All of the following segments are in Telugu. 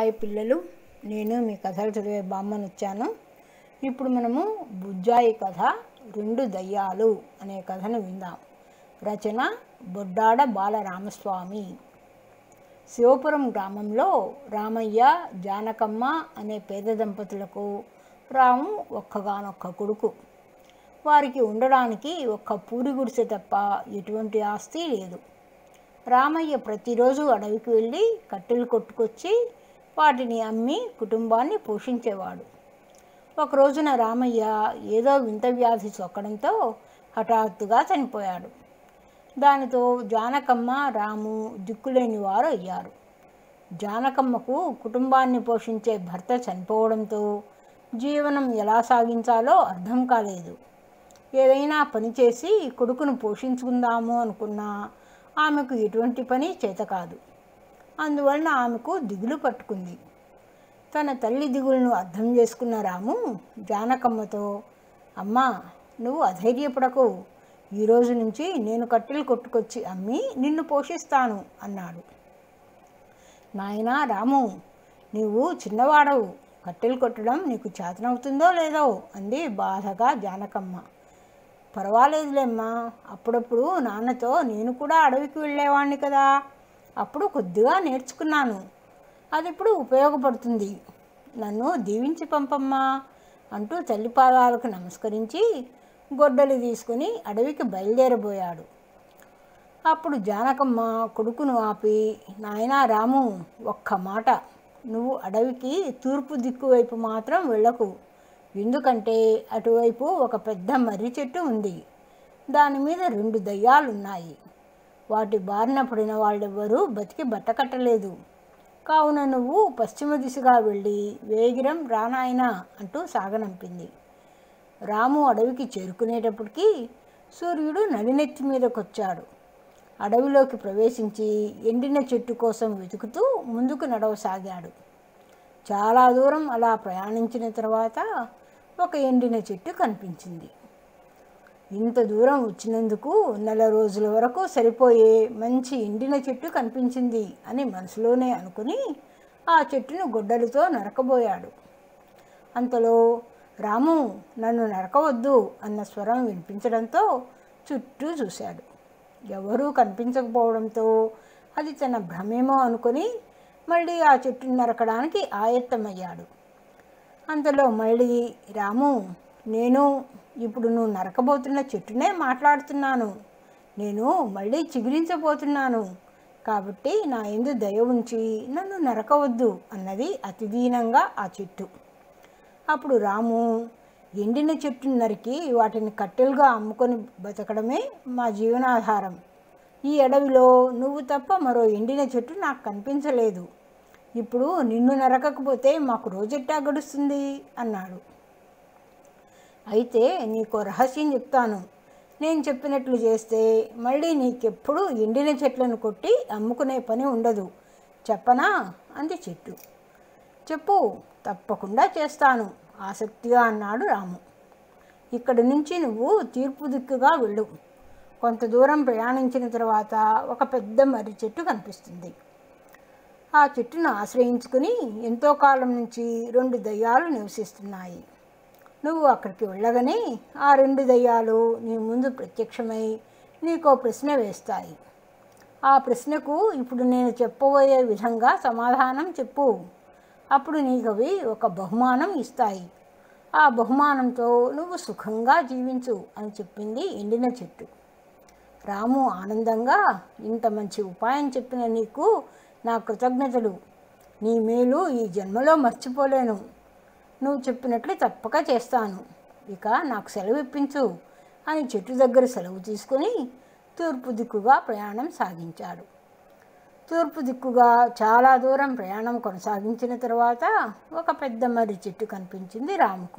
హాయ్ పిల్లలు నేను మీ కథలు చదివే బామ్మను వచ్చాను ఇప్పుడు మనము బుజ్జాయి కథ రెండు దయ్యాలు అనే కథను విందాం రచన బొడ్డాడ బాలరామస్వామి శివపురం గ్రామంలో రామయ్య జానకమ్మ అనే పేద దంపతులకు రాము ఒక్కగానొక్క కొడుకు వారికి ఉండడానికి ఒక్క పూరి గుడిసె తప్ప ఎటువంటి ఆస్తి లేదు రామయ్య ప్రతిరోజు అడవికి వెళ్ళి కట్టెలు కొట్టుకొచ్చి వాటిని అమ్మి కుటుంబాన్ని పోషించేవాడు ఒక రోజున రామయ్య ఏదో వింత వ్యాధి సోకడంతో హఠాత్తుగా చనిపోయాడు దానితో జానకమ్మ రాము దిక్కులేని వారు అయ్యారు జానకమ్మకు కుటుంబాన్ని పోషించే భర్త చనిపోవడంతో జీవనం ఎలా సాగించాలో అర్థం కాలేదు ఏదైనా పని చేసి కొడుకును పోషించుకుందాము అనుకున్నా ఆమెకు ఎటువంటి పని చేత కాదు అందువలన ఆమెకు దిగులు పట్టుకుంది తన తల్లి దిగులను అర్థం చేసుకున్న రాము జానకమ్మతో అమ్మా నువ్వు అధైర్యపడకు ఈరోజు నుంచి నేను కట్టెలు కొట్టుకొచ్చి అమ్మి నిన్ను పోషిస్తాను అన్నాడు నాయనా రాము నీవు చిన్నవాడవు కట్టెలు కొట్టడం నీకు చేతనవుతుందో లేదో అంది బాధగా జానకమ్మ పర్వాలేదులేమ్మా అప్పుడప్పుడు నాన్నతో నేను కూడా అడవికి వెళ్ళేవాడిని కదా అప్పుడు కొద్దిగా నేర్చుకున్నాను అది ఇప్పుడు ఉపయోగపడుతుంది నన్ను దీవించి పంపమ్మా అంటూ తల్లి పాదాలకు నమస్కరించి గొడ్డలు తీసుకుని అడవికి బయలుదేరబోయాడు అప్పుడు జానకమ్మ కొడుకును ఆపి నాయనా రాము ఒక్క మాట నువ్వు అడవికి తూర్పు దిక్కు వైపు మాత్రం వెళ్ళకు ఎందుకంటే అటువైపు ఒక పెద్ద మర్రి చెట్టు ఉంది దాని మీద రెండు దయ్యాలున్నాయి వాటి బారిన పడిన వాళ్ళెవ్వరూ బతికి బట్టకట్టలేదు కావున నువ్వు పశ్చిమ దిశగా వెళ్ళి వేగిరం రానాయనా అంటూ సాగనంపింది రాము అడవికి చేరుకునేటప్పటికి సూర్యుడు నడినెత్తి మీదకొచ్చాడు అడవిలోకి ప్రవేశించి ఎండిన చెట్టు కోసం వెతుకుతూ ముందుకు నడవసాగాడు చాలా దూరం అలా ప్రయాణించిన తర్వాత ఒక ఎండిన చెట్టు కనిపించింది ఇంత దూరం వచ్చినందుకు నెల రోజుల వరకు సరిపోయే మంచి ఎండిన చెట్టు కనిపించింది అని మనసులోనే అనుకుని ఆ చెట్టును గొడ్డలితో నరకబోయాడు అంతలో రాము నన్ను నరకవద్దు అన్న స్వరం వినిపించడంతో చుట్టూ చూశాడు ఎవరూ కనిపించకపోవడంతో అది తన భ్రమేమో అనుకొని మళ్ళీ ఆ చెట్టును నరకడానికి ఆయత్తమయ్యాడు అంతలో మళ్ళీ రాము నేను ఇప్పుడు నువ్వు నరకబోతున్న చెట్టునే మాట్లాడుతున్నాను నేను మళ్ళీ చిగురించబోతున్నాను కాబట్టి నా ఎందు దయ ఉంచి నన్ను నరకవద్దు అన్నది అతి దీనంగా ఆ చెట్టు అప్పుడు రాము ఎండిన చెట్టును నరికి వాటిని కట్టెలుగా అమ్ముకొని బతకడమే మా జీవనాధారం ఈ అడవిలో నువ్వు తప్ప మరో ఎండిన చెట్టు నాకు కనిపించలేదు ఇప్పుడు నిన్ను నరకకపోతే మాకు రోజెట్టా గడుస్తుంది అన్నాడు అయితే నీకు రహస్యం చెప్తాను నేను చెప్పినట్లు చేస్తే మళ్ళీ నీకెప్పుడు ఎండిన చెట్లను కొట్టి అమ్ముకునే పని ఉండదు చెప్పనా అంది చెట్టు చెప్పు తప్పకుండా చేస్తాను ఆసక్తిగా అన్నాడు రాము ఇక్కడి నుంచి నువ్వు తీర్పు దిక్కుగా వెళ్ళు కొంత దూరం ప్రయాణించిన తర్వాత ఒక పెద్ద మర్రి చెట్టు కనిపిస్తుంది ఆ చెట్టును ఆశ్రయించుకుని ఎంతో కాలం నుంచి రెండు దయ్యాలు నివసిస్తున్నాయి నువ్వు అక్కడికి వెళ్ళగానే ఆ రెండు దయ్యాలు నీ ముందు ప్రత్యక్షమై నీకో ప్రశ్న వేస్తాయి ఆ ప్రశ్నకు ఇప్పుడు నేను చెప్పబోయే విధంగా సమాధానం చెప్పు అప్పుడు నీకు అవి ఒక బహుమానం ఇస్తాయి ఆ బహుమానంతో నువ్వు సుఖంగా జీవించు అని చెప్పింది ఎండిన చెట్టు రాము ఆనందంగా ఇంత మంచి ఉపాయం చెప్పిన నీకు నా కృతజ్ఞతలు నీ మేలు ఈ జన్మలో మర్చిపోలేను నువ్వు చెప్పినట్లు తప్పక చేస్తాను ఇక నాకు సెలవు ఇప్పించు అని చెట్టు దగ్గర సెలవు తీసుకుని తూర్పు దిక్కుగా ప్రయాణం సాగించాడు తూర్పు దిక్కుగా చాలా దూరం ప్రయాణం కొనసాగించిన తర్వాత ఒక పెద్ద మర్రి చెట్టు కనిపించింది రాముకు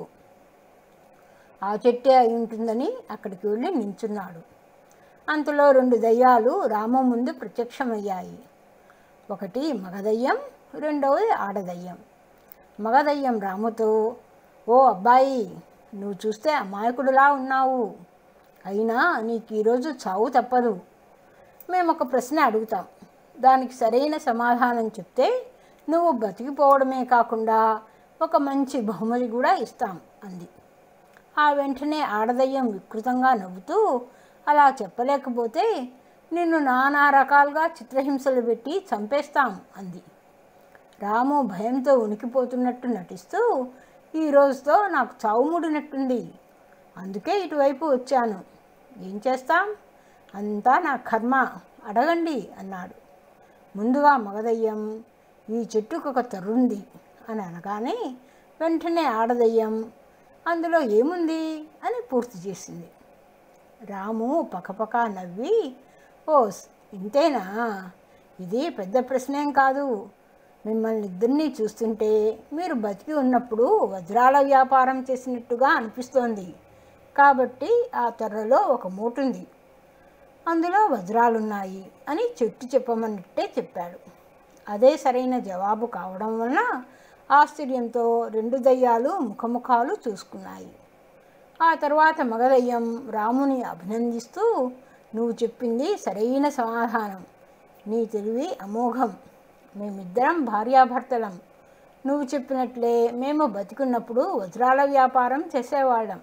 ఆ చెట్టే అయి ఉంటుందని అక్కడికి వెళ్ళి నించున్నాడు అంతలో రెండు దయ్యాలు రాము ముందు ప్రత్యక్షమయ్యాయి ఒకటి మగదయ్యం రెండవది ఆడదయ్యం మగదయ్యం రాముతో ఓ అబ్బాయి నువ్వు చూస్తే అమాయకుడులా ఉన్నావు అయినా నీకు ఈరోజు చావు తప్పదు మేము ఒక ప్రశ్న అడుగుతాం దానికి సరైన సమాధానం చెప్తే నువ్వు బతికిపోవడమే కాకుండా ఒక మంచి బహుమతి కూడా ఇస్తాం అంది ఆ వెంటనే ఆడదయ్యం వికృతంగా నవ్వుతూ అలా చెప్పలేకపోతే నిన్ను నానా రకాలుగా చిత్రహింసలు పెట్టి చంపేస్తాం అంది రాము భయంతో ఉనికిపోతున్నట్టు నటిస్తూ ఈ రోజుతో నాకు చావు ముడినట్టుంది అందుకే ఇటువైపు వచ్చాను ఏం చేస్తాం అంతా నా కర్మ అడగండి అన్నాడు ముందుగా మగదయ్యం ఈ చెట్టుకు ఒక తరుంది అని అనగానే వెంటనే ఆడదయ్యం అందులో ఏముంది అని పూర్తి చేసింది రాము పకపక నవ్వి ఓ ఇంతేనా ఇది పెద్ద ప్రశ్నేం కాదు మిమ్మల్ని ఇద్దరినీ చూస్తుంటే మీరు బతికి ఉన్నప్పుడు వజ్రాల వ్యాపారం చేసినట్టుగా అనిపిస్తోంది కాబట్టి ఆ త్వరలో ఒక మూటుంది అందులో వజ్రాలున్నాయి అని చెట్టు చెప్పమన్నట్టే చెప్పాడు అదే సరైన జవాబు కావడం వలన ఆశ్చర్యంతో రెండు దయ్యాలు ముఖముఖాలు చూసుకున్నాయి ఆ తర్వాత మగదయ్యం రాముని అభినందిస్తూ నువ్వు చెప్పింది సరైన సమాధానం నీ తెలివి అమోఘం మేమిద్దరం భార్యాభర్తలం నువ్వు చెప్పినట్లే మేము బతికున్నప్పుడు వజ్రాల వ్యాపారం చేసేవాళ్ళం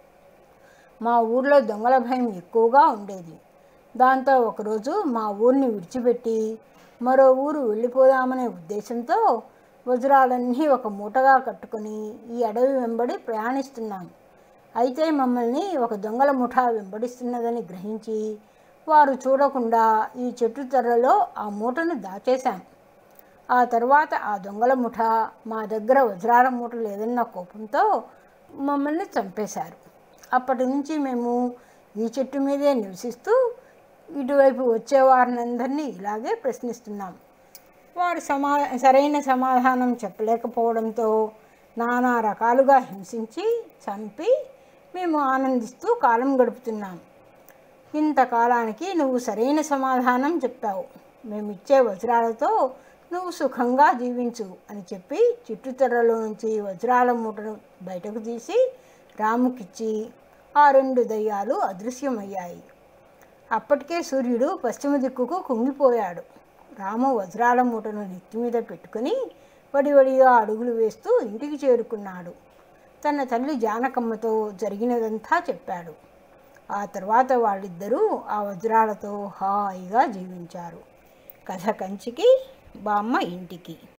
మా ఊర్లో దొంగల భయం ఎక్కువగా ఉండేది దాంతో ఒకరోజు మా ఊరిని విడిచిపెట్టి మరో ఊరు వెళ్ళిపోదామనే ఉద్దేశంతో వజ్రాలన్నీ ఒక మూటగా కట్టుకొని ఈ అడవి వెంబడి ప్రయాణిస్తున్నాం అయితే మమ్మల్ని ఒక దొంగల ముఠా వెంబడిస్తున్నదని గ్రహించి వారు చూడకుండా ఈ చెట్టు తెర్రలో ఆ మూటను దాచేశాం ఆ తర్వాత ఆ దొంగల ముఠ మా దగ్గర వజ్రాల మూట లేదన్న కోపంతో మమ్మల్ని చంపేశారు అప్పటి నుంచి మేము ఈ చెట్టు మీదే నివసిస్తూ ఇటువైపు వచ్చేవారినందరినీ ఇలాగే ప్రశ్నిస్తున్నాం వారు సమా సరైన సమాధానం చెప్పలేకపోవడంతో నానా రకాలుగా హింసించి చంపి మేము ఆనందిస్తూ కాలం గడుపుతున్నాం ఇంతకాలానికి నువ్వు సరైన సమాధానం చెప్పావు మేమిచ్చే వజ్రాలతో నువ్వు సుఖంగా జీవించు అని చెప్పి చిట్టుతెర్రలో నుంచి వజ్రాల మూటను బయటకు తీసి రాముకిచ్చి ఆ రెండు దయ్యాలు అదృశ్యమయ్యాయి అప్పటికే సూర్యుడు పశ్చిమ దిక్కుకు కుంగిపోయాడు రాము వజ్రాల మూటను నెత్తి మీద పెట్టుకుని వడివడిగా అడుగులు వేస్తూ ఇంటికి చేరుకున్నాడు తన తల్లి జానకమ్మతో జరిగినదంతా చెప్పాడు ఆ తర్వాత వాళ్ళిద్దరూ ఆ వజ్రాలతో హాయిగా జీవించారు కథ కంచికి బామ్మ ఇంటికి